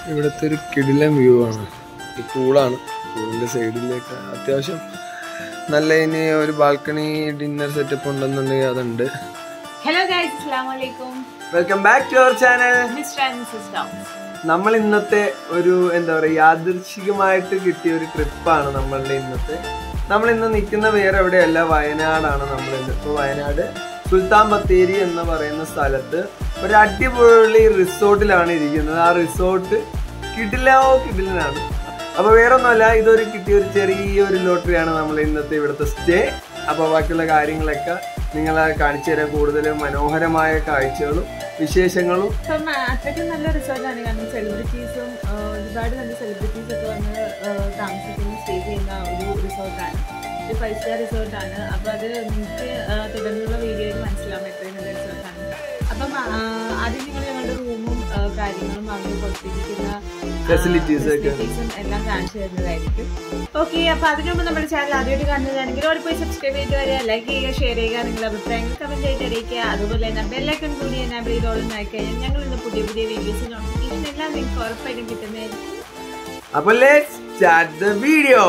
ഇവിടുത്തെ ഒരു കിടിലൻ വ്യൂ ആണ് ഈ പൂളാണ് പൂളിൻ്റെ സൈഡിലേക്ക് അത്യാവശ്യം നല്ല ഇനി ഒരു ബാൽക്കണി ഡിന്നർ സെറ്റപ്പ് ഉണ്ടെന്നുണ്ടെങ്കിൽ അതുണ്ട് ഹലോ ഗൈസ് അസ്സലാമു അലൈക്കും welcome back to our channel mister and Mrs dogs നമ്മൾ ഇന്നത്തെ ഒരു എന്താ പറയുക യാദൃശികമായിട്ട് കിട്ടിയ ഒരു ട്രിപ്പാണ് നമ്മളുടെ ഇന്നത്തെ നമ്മൾ ഇന്ന് നിൽക്കുന്ന വേറെ എവിടെയല്ല വയനാടാണ് നമ്മൾ ഇന്ന് ഇപ്പോൾ വയനാട് സുൽത്താൻ ബത്തേരി എന്ന് പറയുന്ന സ്ഥലത്ത് ഒരു അടിപൊളി റിസോർട്ടിലാണ് ഇരിക്കുന്നത് ആ റിസോർട്ട് കിടിലോ കിടിലനാണ് അപ്പോൾ വേറെ ഒന്നുമല്ല ഇതൊരു കിട്ടിയ ഒരു ചെറിയൊരു ലോട്ടറിയാണ് നമ്മൾ ഇന്നത്തെ ഇവിടുത്തെ സ്റ്റേ അപ്പോൾ ബാക്കിയുള്ള കാര്യങ്ങളൊക്കെ നിങ്ങളെ കാണിച്ചു തരാൻ കൂടുതൽ മനോഹരമായ കാഴ്ചകളും വിശേഷങ്ങളും ഇപ്പം അത്രയ്ക്കും നല്ല റിസോർട്ടാണ് കാരണം സെലിബ്രിറ്റീസും ഒരുപാട് നല്ല സെലിബ്രിറ്റീസ് ഒക്കെ വന്ന് ആ, താമസിക്കുന്ന സ്റ്റേ ചെയ്യുന്ന ഒരു റിസോർട്ടാണ് ഒരു ഫൈവ് സ്റ്റാർ റിസോർട്ടാണ് അപ്പോൾ അത് നിങ്ങൾക്ക് ആ, തുടർന്നുള്ള വീഡിയോയിൽ മനസ്സിലാവും എത്രയും നല്ല റിസോർട്ടാണ് അപ്പം ആ, ആദ്യം നിങ്ങൾ ഞങ്ങളുടെ റൂമും ആ, കാര്യങ്ങളും അവർ കൊടുത്തിരിക്കുന്ന Facilities ഒക്കെ. ഫെസിലിറ്റീസും എല്ലാം കാണിച്ചു തരുന്നതായിരിക്കും ഓക്കെ അപ്പൊ അതിനു മുമ്പ് നമ്മുടെ ചാനൽ ആദ്യമായിട്ട് കാണുന്നതാണെങ്കിൽ അവിടെ പോയി സബ്സ്ക്രൈബ് ചെയ്ത് വരിക ലൈക്ക് ചെയ്യുക ഷെയർ ചെയ്യുക നിങ്ങളുടെ അഭിപ്രായങ്ങൾ കമന്റ് ചെയ്ത് അറിയിക്കുക അതുപോലെ തന്നെ ബെല്ലൈക്കൺ കൂടി എനാബിൾ ചെയ്തോളം കഴിഞ്ഞാൽ ഞങ്ങൾ ഇന്ന് പുതിയ പുതിയ വീഡിയോസ് നോട്ടിഫിക്കേഷൻ എല്ലാം നിങ്ങൾക്ക് ഉറപ്പായിട്ടും കിട്ടുന്നതായിരിക്കും അപ്പൊ ലെറ്റ്സ് സ്റ്റാർട്ട് ദ വീഡിയോ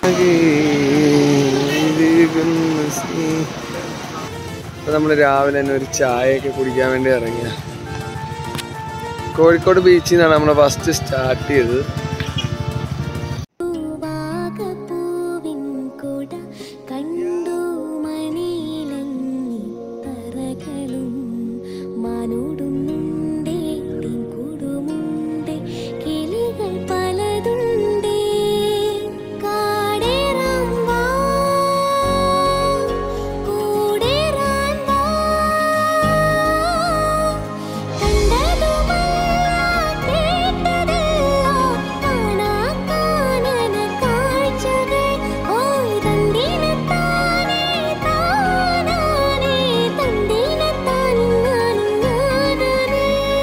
നമ്മൾ രാവിലെ തന്നെ ഒരു ചായയൊക്കെ കുടിക്കാൻ വേണ്ടി ഇറങ്ങിയ കോഴിക്കോട് ബീച്ചിൽ നിന്നാണ് നമ്മൾ ഫസ്റ്റ് സ്റ്റാർട്ട് ചെയ്തത് പൂവാകപ്പൂവിൻ കുട കണ്ടു മണിയിലങ്ങി തറകളും മാനോടുന്നുണ്ടേ കൂടുമുണ്ടേ കിളികൾ പലതുണ്ടേ കാടേറാൻ വാ കൂടേറാൻ വാ കണ്ടതുമല്ല കേട്ടതെല്ലാം കാണാ കാനന കാഴ്ചകൾ ഓയ് തന്തിനത്താനേ താനാനേ തന്തിനത്താനും ഞാനും ഞാനാനേ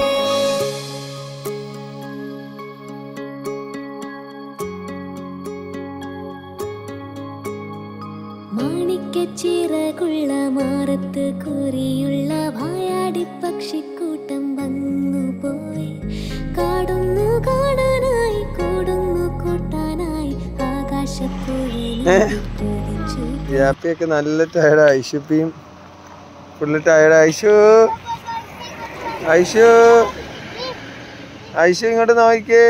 മാണിക്കച്ചിറകുള്ള മാറത്ത് കുറിയുള്ള വായാടി പക്ഷിക്കൂട്ടം വന്നു പോയി കാടുന്നു കാണാനായി കൂടുന്നു കൂട്ടാനായി ആകാശപ്പൂവിച്ചു യാപ്പിയൊക്കെ നല്ല ടയർഡ് ഐഷുപ്പിയും ഫുള്ള് ടയർഡ് ഐഷു ഐഷു ഐഷു ഇങ്ങോട്ട് നോക്കിക്കേ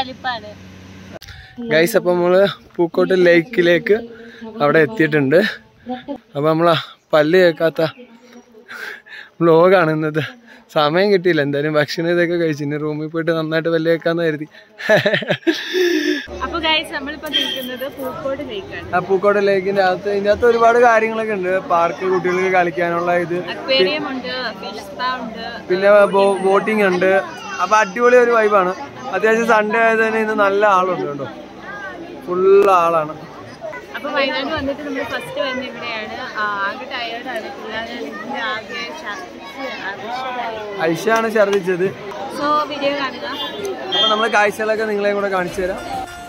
ഗൈസ് അപ്പം നമ്മള് പൂക്കോട്ട് ലേക്കിലേക്ക് അവിടെ എത്തിയിട്ടുണ്ട് അപ്പൊ നമ്മളാ പല്ല് കേൾക്കാത്ത വ്ലോഗാണ് ഇന്നത്തെ സമയം കിട്ടിയില്ല എന്തായാലും ഭക്ഷണം ഇതൊക്കെ കഴിച്ചു ഇനി റൂമിൽ പോയിട്ട് നന്നായിട്ട് പല്ല് കേൾക്കാന്ന് കരുതി അപ്പൊ ഗൈസ് നമ്മളിപ്പോ നിൽക്കുന്നത് പൂക്കോട് ലേക്കാണ് ആ പൂക്കോട്ട് ലേക്കിന്റെ അകത്ത് ഇതിന്റെ അകത്ത് ഒരുപാട് കാര്യങ്ങളൊക്കെ ഉണ്ട് പാർക്ക് കുട്ടികൾക്ക് കളിക്കാനുള്ള ഇത് അക്വേറിയം ഉണ്ട് ഫിഷ് സ്പാ ഉണ്ട് പിന്നെ ബോട്ടിംഗ് ഉണ്ട് അപ്പൊ അടിപൊളി ഒരു വൈബാണ് അത്യാവശ്യം സൺഡേ ആയത് തന്നെ ഇന്ന് നല്ല ആളുണ്ട് കേട്ടോ ഫുള്ള് ആളാണ് അപ്പൊ വയനാട് വന്നിട്ട് നമ്മൾ ഫസ്റ്റ് വന്ന ഇവിടെയാണ് ആ, ആകെ ടയേർഡാണ് പിള്ളേരെ ഇതിന്റെ ആകെ ഛർദ്ദിച്ച് ആകർഷകരായി ഐഷാണ് ഛർദിച്ചത് സോ വീഡിയോ കാണുക അപ്പൊ നമ്മൾ കാഴ്ചകളൊക്കെ നിങ്ങളെയും കൂടെ കാണിച്ചു തരാം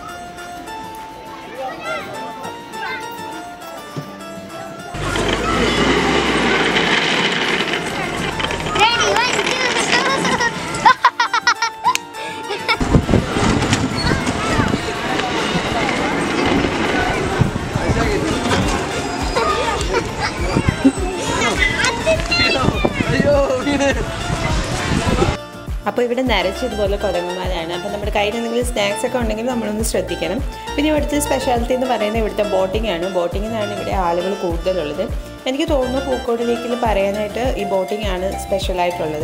അപ്പോൾ ഇവിടെ നരച്ച് ഇതുപോലെ കുരങ്ങന്മാരാണ് അപ്പോൾ നമ്മുടെ കയ്യിൽ എന്തെങ്കിലും സ്നാക്സ് ഒക്കെ ഉണ്ടെങ്കിൽ നമ്മളൊന്ന് ശ്രദ്ധിക്കണം പിന്നെ ഇവിടുത്തെ സ്പെഷ്യാലിറ്റി എന്ന് പറയുന്നത് ഇവിടുത്തെ ബോട്ടിംഗ് ആണ് ബോട്ടിങ്ങിനാണ് ഇവിടെ ആളുകൾ കൂടുതലുള്ളത് എനിക്ക് തോന്നുന്നു പൂക്കോട് ലേക്കിൽ പറയാനായിട്ട് ഈ ബോട്ടിംഗ് ആണ് സ്പെഷ്യലായിട്ടുള്ളത്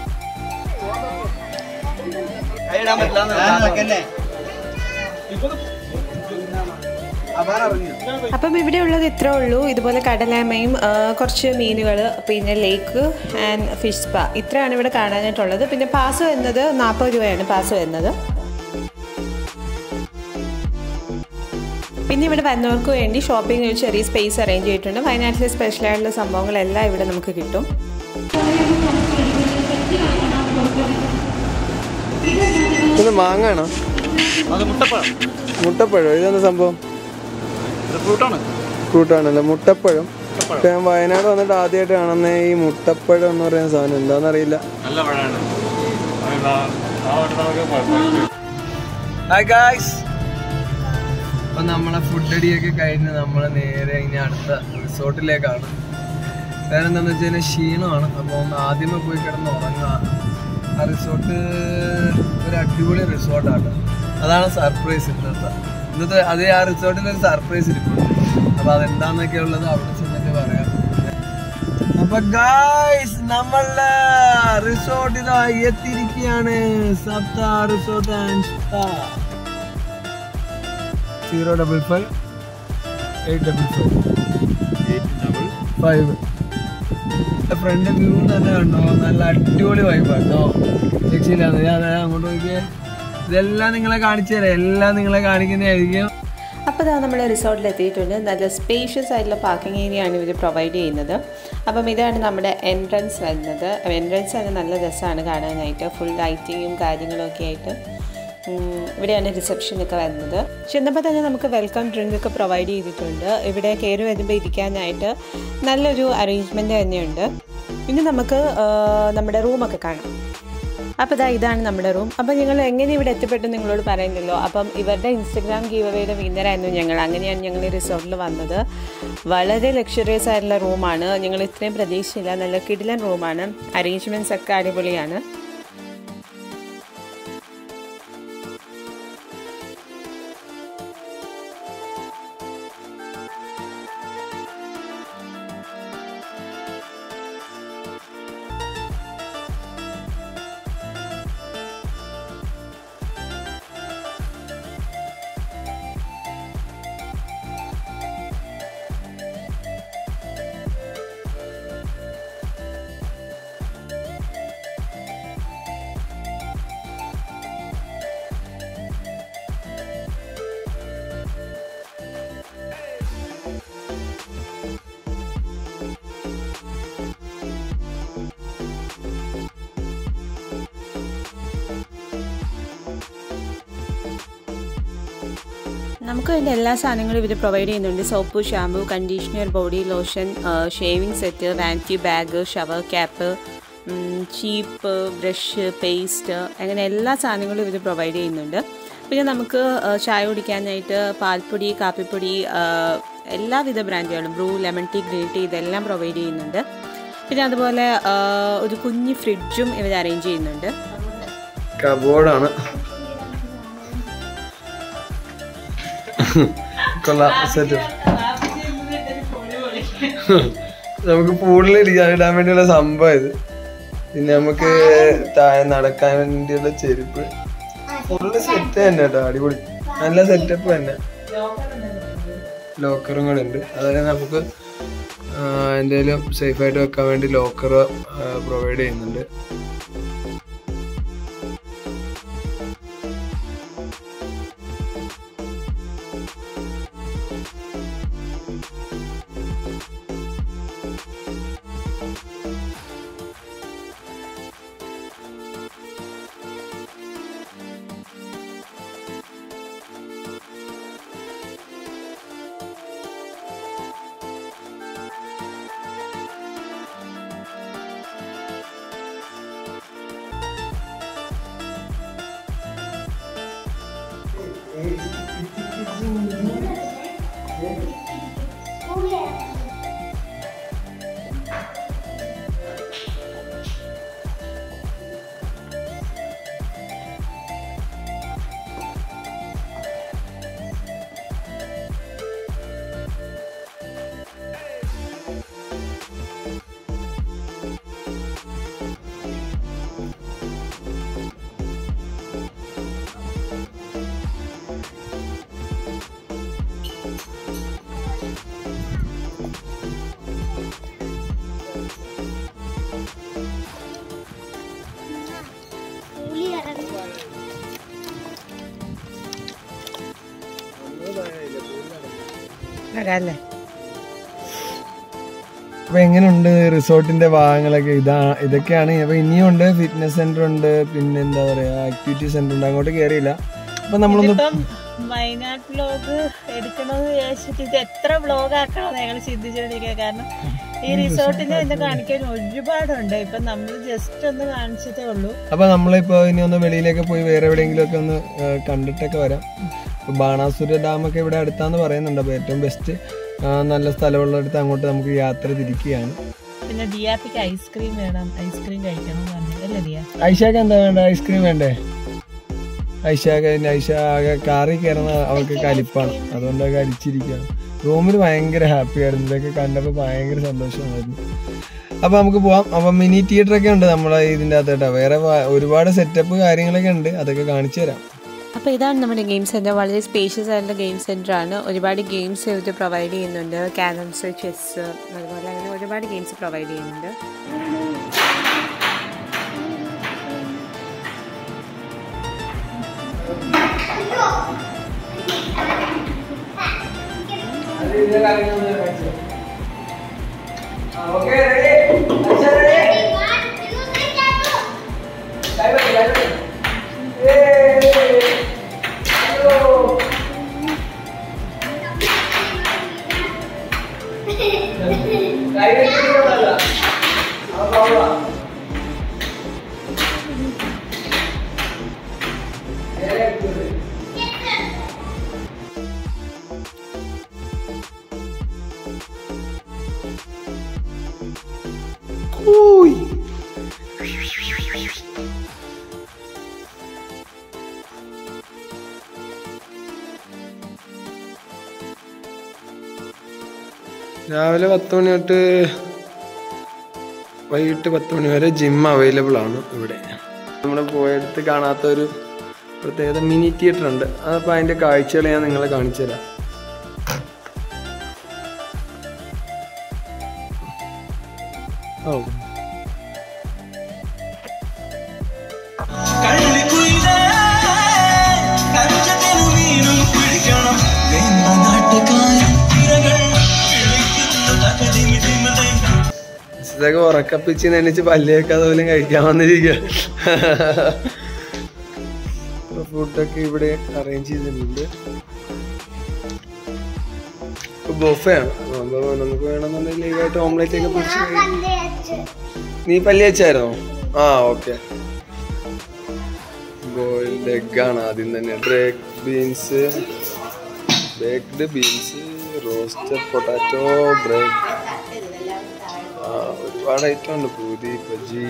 അപ്പം ഇവിടെ ഉള്ളത് ഇത്രേ ഉള്ളൂ ഇതുപോലെ കടലാമയും ആ, കുറച്ച് മീനുകൾ പിന്നെ ലേക്ക് ആൻഡ് ഫിഷ് സ്പാ ഇത്രയാണ് ഇവിടെ കാണാനായിട്ടുള്ളത് പിന്നെ പാസ് വരുന്നത് നാൽപ്പത് രൂപയാണ് പാസ് വരുന്നത് പിന്നെ ഇവിടെ വന്നവർക്ക് വേണ്ടി ഷോപ്പിംഗ് ഒരു ചെറിയ സ്പേസ് അറേഞ്ച് ചെയ്തിട്ടുണ്ട് വയനാട്ടിലെ സ്പെഷ്യൽ ആയിട്ടുള്ള സംഭവങ്ങളെല്ലാം ഇവിടെ നമുക്ക് കിട്ടും ഇത് മാങ്ങാണോ അത് മുട്ടപ്പഴം മുട്ടപ്പഴം ഇതെന്താ സംഭവം ഇത് ഫ്രൂട്ടാണ് ഫ്രൂട്ടാണല്ലോ മുട്ടപ്പഴം ഇപ്പൊ ഞാൻ വയനാട് വന്നിട്ട് ആദ്യമായിട്ട് കാണുന്ന ഈ മുട്ടപ്പഴം എന്ന് പറയുന്ന സാധനം എന്താണെന്നറിയില്ല നല്ല പഴമാണ് അത് നാ- ആ വട്ടം നമുക്ക് പ- ഹായ് ഗായ്സ് അപ്പൊ നമ്മളെ ഫുഡ് അടിയൊക്കെ കഴിഞ്ഞ് നമ്മൾ നേരെ ഇനി അടുത്ത റിസോർട്ടിലേക്കാണ് വേറെ എന്താണെന്ന് വെച്ച് കഴിഞ്ഞാൽ ക്ഷീണമാണ് അപ്പോൾ ഒന്ന് ആദ്യമേ പോയി കിടന്ന് ഉറങ്ങുക ആ റിസോർട്ട് ഒരു അടിപൊളി റിസോർട്ടാണ് അതാണ് സർപ്രൈസ് ഇന്നത്തെ ഇന്നത്തെ അത് ആ റിസോർട്ടിൽ ഒരു സർപ്രൈസ് ഇരിപ്പുണ്ട് അപ്പോൾ അതെന്താന്നൊക്കെ ഉള്ളത് അവിടെ ചെന്നിട്ട് പറയാം അപ്പൊ ഗായ്സ് നമ്മളുടെ റിസോർട്ട് ഇതാ എത്തിയിരിക്കുകയാണ് Saptha resort and spa zero double five eight double five five front view തന്നെ കണ്ടോ നല്ല അടിപൊളി വൈബ് കേട്ടോ രക്ഷയില്ലാതെ ഞാൻ ദേ അങ്ങോട്ട് നോക്കിയേ ഇതെല്ലാം നിങ്ങളെ കാണിച്ചു തരാം എല്ലാം നിങ്ങളെ കാണിക്കുന്നതായിരിക്കും അപ്പോൾ ഇതാ നമ്മൾ റിസോർട്ടിൽ എത്തിയിട്ടുണ്ട് നല്ല സ്പേഷ്യസ് ആയിട്ടുള്ള പാർക്കിംഗ് ഏരിയ ആണ് ഇവർ പ്രൊവൈഡ് ചെയ്യുന്നത് അപ്പം ഇതാണ് നമ്മുടെ എൻട്രൻസ് വരുന്നത് എൻട്രൻസ് തന്നെ നല്ല രസമാണ് കാണാനായിട്ട് ഫുൾ ലൈറ്റിങ്ങും കാര്യങ്ങളും ഒക്കെ ആയിട്ട് ഉം, ഇവിടെയാണ് റിസപ്ഷനൊക്കെ വരുന്നത് ചെന്നപ്പോൾ തന്നെ നമുക്ക് വെൽക്കം ഡ്രിങ്ക് ഒക്കെ പ്രൊവൈഡ് ചെയ്തിട്ടുണ്ട് ഇവിടെ കയറി വരുമ്പോൾ ഇരിക്കാനായിട്ട് നല്ലൊരു അറേഞ്ച്മെൻറ്റ് തന്നെയുണ്ട് ഇനി നമുക്ക് ആ, നമ്മുടെ റൂമൊക്കെ കാണാം അപ്പോൾ ഇതാ ഇതാണ് നമ്മുടെ റൂം അപ്പോൾ നിങ്ങൾ എങ്ങനെ ഇവിടെ എത്തിപ്പെട്ടു നിങ്ങളോട് പറയുന്നല്ലോ അപ്പം ഇവരുടെ ഇൻസ്റ്റഗ്രാം ഗീവ് അവയുടെ വിന്നറായിരുന്നു ഞങ്ങൾ അങ്ങനെയാണ് ഞങ്ങൾ ഈ റിസോർട്ടിൽ വന്നത് വളരെ ലക്ഷറിയസ് ആയിട്ടുള്ള റൂമാണ് ഞങ്ങൾ ഇത്രയും പ്രതീക്ഷയില്ല നല്ല കിടിലൻ റൂമാണ് അറേഞ്ച്മെൻറ്റ്സ് ഒക്കെ അടിപൊളിയാണ് നമുക്ക് വേണ്ട എല്ലാ സാധനങ്ങളും ഇവർ പ്രൊവൈഡ് ചെയ്യുന്നുണ്ട് soap shampoo conditioner body lotion shaving set vanity bag shower cap ചീപ്പ് ബ്രഷ് പേസ്റ്റ് അങ്ങനെ എല്ലാ സാധനങ്ങളും ഇവർ പ്രൊവൈഡ് ചെയ്യുന്നുണ്ട് പിന്നെ നമുക്ക് ആ, ചായ കുടിക്കാനായിട്ട് പാൽപ്പൊടി കാപ്പിപ്പൊടി ആ, എല്ലാവിധ ബ്രാൻഡുകളും Bru lemon tea green tea ഇതെല്ലാം പ്രൊവൈഡ് ചെയ്യുന്നുണ്ട് പിന്നെ അതുപോലെ ആ, ഒരു കുഞ്ഞ് ഫ്രിഡ്ജും ഇവർ അറേഞ്ച് ചെയ്യുന്നുണ്ട് കബോർഡാണ് കൊള്ളാം സെറ്റ് നമുക്ക് പൂളിൽ ഇരിക്കാൻ ഇടാൻ വേണ്ടിയുള്ള സംഭവം ഇത് പിന്നെ നമുക്ക് താഴെ നടക്കാൻ വേണ്ടിയുള്ള ചെരുപ്പ് ഫുള്ള് സെറ്റ് തന്നെ കേട്ടോ അടിപൊളി നല്ല സെറ്റപ്പ് തന്നെ ലോക്കറും കൂടെ ഉണ്ട് അതുപോലെ നമുക്ക് എന്തെങ്കിലും സേഫായിട്ട് വെക്കാൻ വേണ്ടി ലോക്കർ പ്രൊവൈഡ് ചെയ്യുന്നുണ്ട് വരാല്ലേ അപ്പൊ എങ്ങനെയുണ്ട് റിസോർട്ടിന്റെ ഭാഗങ്ങളൊക്കെ ഇതാ ഇതൊക്കെയാണ് അപ്പൊ ഇനിയും ഉണ്ട് ഫിറ്റ്നസ് സെന്റർ ഉണ്ട് പിന്നെ എന്താ പറയാ ആക്ടിവിറ്റി സെന്റർ ഉണ്ട് അങ്ങോട്ട് കയറിയില്ല അപ്പൊ നമ്മളൊന്ന് ഇപ്പം വയനാട് വ്ലോഗ് എടുക്കണമെന്ന് വിചാരിച്ചിട്ട് ഇത് എത്ര വ്ലോഗ് ആക്കണമെന്ന് ഞങ്ങൾ ചിന്തിച്ചുകൊണ്ടിരിക്കുക കാരണം ഈ റിസോർട്ടിൽ ഇന്ന് കാണിക്കാൻ ഒരുപാടുണ്ട് ഇപ്പൊ നമ്മൾ ജസ്റ്റ് ഒന്ന് കാണിച്ചതേ ഉള്ളൂ അപ്പൊ നമ്മളിപ്പോ ഇനി ഒന്ന് വെളിയിലേക്ക് പോയി വേറെ എവിടെയെങ്കിലും ഒക്കെ ഒന്ന് ആ, കണ്ടിട്ടൊക്കെ വരാം ഇപ്പൊ ബാണാസുര ഡാം ഒക്കെ ഇവിടെ അടുത്താന്ന് പറയുന്നുണ്ട് അപ്പൊ ഏറ്റവും ബെസ്റ്റ് നല്ല സ്ഥലമുള്ളടത്ത് അങ്ങോട്ട് നമുക്ക് യാത്ര തിരിക്കുകയാണ് പിന്നെ ദിയാപ്പിക്ക് ഐസ്ക്രീം വേണം ഐസ്ക്രീം കഴിക്കണം എന്ന് പറഞ്ഞു അല്ലേ ദിയ ഐഷാക്ക് എന്താ വേണ്ട ഐസ്ക്രീം വേണ്ടേ ഐഷാക്ക് ഐഷ ആകെ കാറിൽ കയറുന്ന അവൾക്ക് കലിപ്പാണ് അതുകൊണ്ട് അത് കലിച്ചിരിക്കുകയാണ് റൂമിൽ ഭയങ്കര ഹാപ്പി ആയിരുന്നു ഇതൊക്കെ കണ്ടപ്പോൾ ഭയങ്കര സന്തോഷമായിരുന്നു അപ്പൊ നമുക്ക് പോവാം അപ്പൊ മിനി തിയേറ്റർ ഒക്കെ ഉണ്ട് നമ്മളെ ഇതിൻ്റെ അകത്ത് കേട്ടോ വേറെ വ- ഒരുപാട് സെറ്റപ്പ് കാര്യങ്ങളൊക്കെ ഉണ്ട് അതൊക്കെ കാണിച്ചു തരാം അപ്പോൾ ഇതാണ് നമ്മുടെ ഗെയിം സെൻറ്റർ വളരെ സ്പേഷ്യസ് ആയിട്ടുള്ള ഗെയിം സെൻറ്റർ ആണ് ഒരുപാട് ഗെയിംസ് ഇവർ പ്രൊവൈഡ് ചെയ്യുന്നുണ്ട് ക്യാരംസ് ചെസ് അതുപോലെ അങ്ങനെ ഒരുപാട് ഗെയിംസ് പ്രൊവൈഡ് ചെയ്യുന്നുണ്ട് രാവിലെ പത്ത് മണി തൊട്ട് വൈകിട്ട് പത്ത് മണി വരെ ജിം അവൈലബിൾ ആണ് ഇവിടെ നമ്മൾ പോയടുത്ത് കാണാത്ത ഒരു പ്രത്യേകത മിനി തിയേറ്റർ ഉണ്ട് അതപ്പോൾ അതിൻ്റെ കാഴ്ചകൾ ഞാൻ നിങ്ങളെ കാണിച്ചു തരാം ഓ കള്ളിക്കുയിലേ കഞ്ചത്തിനു മീനും പിടിക്കണം വേണ്ട നാട്ടുകാരും തിരകൾ വിളിക്കുന്നു തകതിമിതിമതേ ഇതൊക്കെ ഉറക്കപ്പിച്ച് നനച്ച് പല്ല് വെക്കാതെ പോലും കഴിക്കാൻ വന്നിരിക്കുക ഫുഡൊക്കെ ഇവിടെ അറേഞ്ച് ചെയ്തിട്ടുണ്ട് ബൊഫയാണ് അപ്പോൾ നമുക്ക് വേണമെന്നുണ്ടെങ്കിൽ ലൈവായിട്ട് ഓംലേറ്റ് ഒക്കെ പിടിച്ച് കഴിക്കാം. നീ പല്ലി വെച്ചായിരുന്നോ ആ ഓക്കെ ബോയിൽഡ് എഗ്ഗാണ് ആദ്യം തന്നെ break beans baked beans roasted potato break ആ ഒരുപാട് ഐറ്റം ഉണ്ട് പൂരി ബജി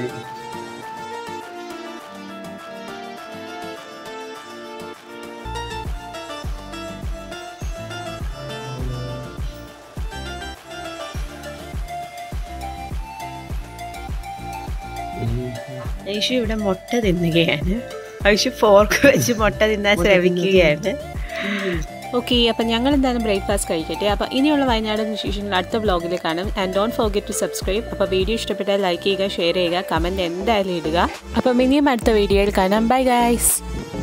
ഐഷു ഇവിടെ മുട്ട തിന്നുകയാണ് ഐഷു ഫോർക്ക് വെച്ച് മുട്ട തിന്നാൻ ശ്രമിക്കുകയാണ് ഓക്കെ അപ്പം ഞങ്ങൾ എന്തായാലും ബ്രേക്ക്ഫാസ്റ്റ് കഴിക്കട്ടെ അപ്പോൾ ഇനിയുള്ള വയനാട് വിശേഷങ്ങൾ അടുത്ത വ്ളോഗിൽ കാണും and don't forget to subscribe അപ്പോൾ വീഡിയോ ഇഷ്ടപ്പെട്ടാൽ ലൈക്ക് ചെയ്യുക ഷെയർ ചെയ്യുക കമൻറ്റ് എന്തായാലും ഇടുക അപ്പം ഇനിയും അടുത്ത വീഡിയോയിൽ കാണാം ബൈ ഗൈസ്